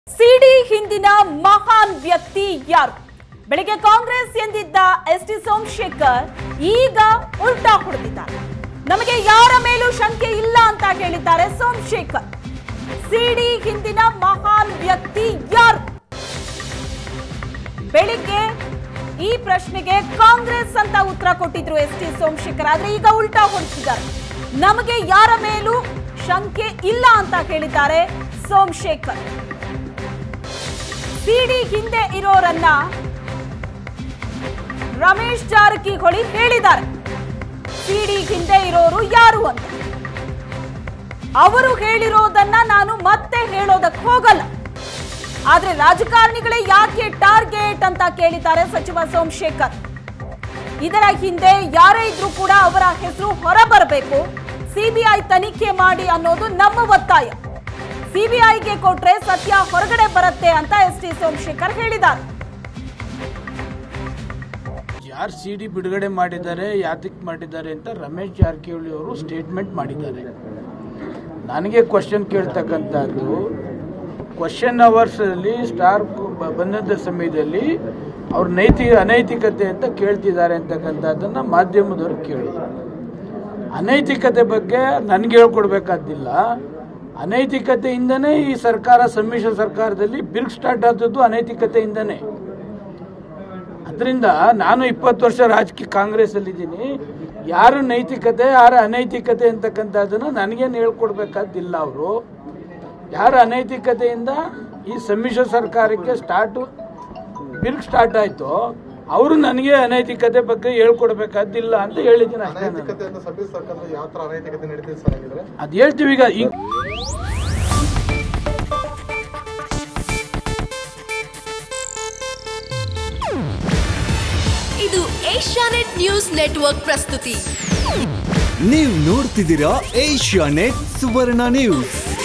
ಸಿಡಿ ಹಿಂದಿನ ಮಹಾನ್ ವ್ಯಕ್ತಿ ಯಾರು ಬೆಳಿಗ್ಗೆ ಕಾಂಗ್ರೆಸ್ ಎಂದಿದ್ದ ಎಸ್ ಟಿ ಸೋಮಶೇಖರ್ ಈಗ ಉಲ್ಟಾ ಹೊಡೆದಿದ್ದಾರೆ ನಮಗೆ ಯಾರ ಮೇಲೂ ಶಂಕೆ ಇಲ್ಲ ಅಂತ ಹೇಳಿದ್ದಾರೆ ಸೋಮಶೇಖರ್ ಸಿಡಿ ಹಿಂದಿನ ಮಹಾನ್ ವ್ಯಕ್ತಿ ಯಾರು ಬೆಳಿಗ್ಗೆ ಈ ಪ್ರಶ್ನೆಗೆ ಕಾಂಗ್ರೆಸ್ ಅಂತ ಉತ್ತರ ಕೊಟ್ಟಿದ್ರು ಎಸ್ ಟಿ ಸೋಮಶೇಖರ್ ಆದ್ರೆ ಈಗ ಉಲ್ಟಾ ಹೊಡ್ತಿದ್ದಾರೆ ನಮಗೆ ಯಾರ ಮೇಲೂ ಶಂಕೆ ಇಲ್ಲ ಅಂತ ಹೇಳಿದ್ದಾರೆ ಸೋಮಶೇಖರ್ ಸಿಡಿ ಹಿಂದೆ ಇರೋರನ್ನ ರಮೇಶ್ ಜಾರಕಿಹೊಳಿ ಹೇಳಿದ್ದಾರೆ ಸಿಡಿ ಹಿಂದೆ ಇರೋರು ಯಾರು ಅಂತ ಅವರು ಹೇಳಿರೋದನ್ನ ನಾನು ಮತ್ತೆ ಹೇಳೋದಕ್ಕೆ ಹೋಗಲ್ಲ ಆದ್ರೆ ರಾಜಕಾರಣಿಗಳೇ ಯಾಕೆ ಟಾರ್ಗೆಟ್ ಅಂತ ಕೇಳಿದ್ದಾರೆ ಸಚಿವ ಸೋಮಶೇಖರ್ ಇದರ ಹಿಂದೆ ಯಾರೇ ಇದ್ರೂ ಕೂಡ ಅವರ ಹೆಸರು ಹೊರಬರಬೇಕು ಸಿಬಿಐ ತನಿಖೆ ಮಾಡಿ ಅನ್ನೋದು ನಮ್ಮ ಒತ್ತಾಯ ಸಿಬಿಐಗೆ ಕೊಟ್ರೆ ಸತ್ಯ ಹೊರಗಡೆ ಬರುತ್ತೆ ಅಂತ ಎಸ್ ಟಿ ಸೋಮಶೇಖರ್ ಹೇಳಿದ್ದಾರೆ ಯಾರು ಸಿ ಡಿ ಬಿಡುಗಡೆ ಮಾಡಿದ್ದಾರೆ ಯಾತಕ್ಕೆ ಮಾಡಿದ್ದಾರೆ ಅಂತ ರಮೇಶ್ ಜಾರಕಿಹೊಳಿ ಅವರು ಸ್ಟೇಟ್ಮೆಂಟ್ ಮಾಡಿದ್ದಾರೆ ನನಗೆ ಕ್ವಶನ್ ಕೇಳ್ತಕ್ಕಂಥದ್ದು ಕ್ವಶನ್ ಅವರ್ಸಲ್ಲಿ ಸ್ಟಾರ್ ಬ- ಬಂದಂಥ ಸಮಯದಲ್ಲಿ ಅವ್ರ ನೈತಿಕ ಅನೈತಿಕತೆ ಅಂತ ಕೇಳ್ತಿದ್ದಾರೆ ಅಂತಕ್ಕಂಥದ್ದನ್ನು ಮಾಧ್ಯಮದವ್ರು ಕೇಳಿದ್ರು ಅನೈತಿಕತೆ ಬಗ್ಗೆ ನನಗೆ ಹೇಳ್ಕೊಡ್ಬೇಕಾದ್ದಿಲ್ಲ ಅನೈತಿಕತೆಯಿಂದನೇ ಈ ಸರ್ಕಾರ ಸಮ್ಮಿಶ್ರ ಸರ್ಕಾರದಲ್ಲಿ ಬಿರ್ಗ್ ಸ್ಟಾರ್ಟ್ ಆದದ್ದು ಅನೈತಿಕತೆಯಿಂದನೇ ಅದರಿಂದ ನಾನು ಇಪ್ಪತ್ತು ವರ್ಷ ರಾಜಕೀಯ ಕಾಂಗ್ರೆಸ್ ಅಲ್ಲಿದ್ದೀನಿ ಯಾರು ನೈತಿಕತೆ ಯಾರ ಅನೈತಿಕತೆ ಅಂತಕ್ಕಂಥದ್ದನ್ನು ನನಗೇನು ಹೇಳ್ಕೊಡ್ಬೇಕಾದಿಲ್ಲ ಅವರು ಯಾರ ಅನೈತಿಕತೆಯಿಂದ ಈ ಸಮ್ಮಿಶ್ರ ಸರ್ಕಾರಕ್ಕೆ ಸ್ಟಾರ್ಟು ಬಿರ್ಗ್ ಸ್ಟಾರ್ಟ್ ಆಯಿತು ಅವರು ನನಗೆ ಅನೈತಿಕತೆ ಬಗ್ಗೆ ಹೇಳ್ಕೊಡ್ಬೇಕಾದಿಲ್ಲ ಅಂತ ಹೇಳಿದ್ದೀನಿ ಅಷ್ಟೇ ನಾನು. ಅನೈತಿಕತೆ ಅಂತ ಸಮ್ಮಿಶ್ರ ಸರ್ಕಾರದಲ್ಲಿ ಯಾವ ತರ ಅನೈತಿಕತೆ ನಡೀತಿದೆ ಸರ್ ಹಾಗಿದ್ರೆ ಅದು ಹೇಳ್ತೀವಿ ಈಗ ಈಗ ಇದು ಏಷ್ಯಾನೆಟ್ ನ್ಯೂಸ್ ನೆಟ್ವರ್ಕ್ ಪ್ರಸ್ತುತಿ ನೀವು ನೋಡ್ತಿದ್ದೀರಾ ಏಷ್ಯಾ ನೆಟ್ ಸುವರ್ಣ ನ್ಯೂಸ್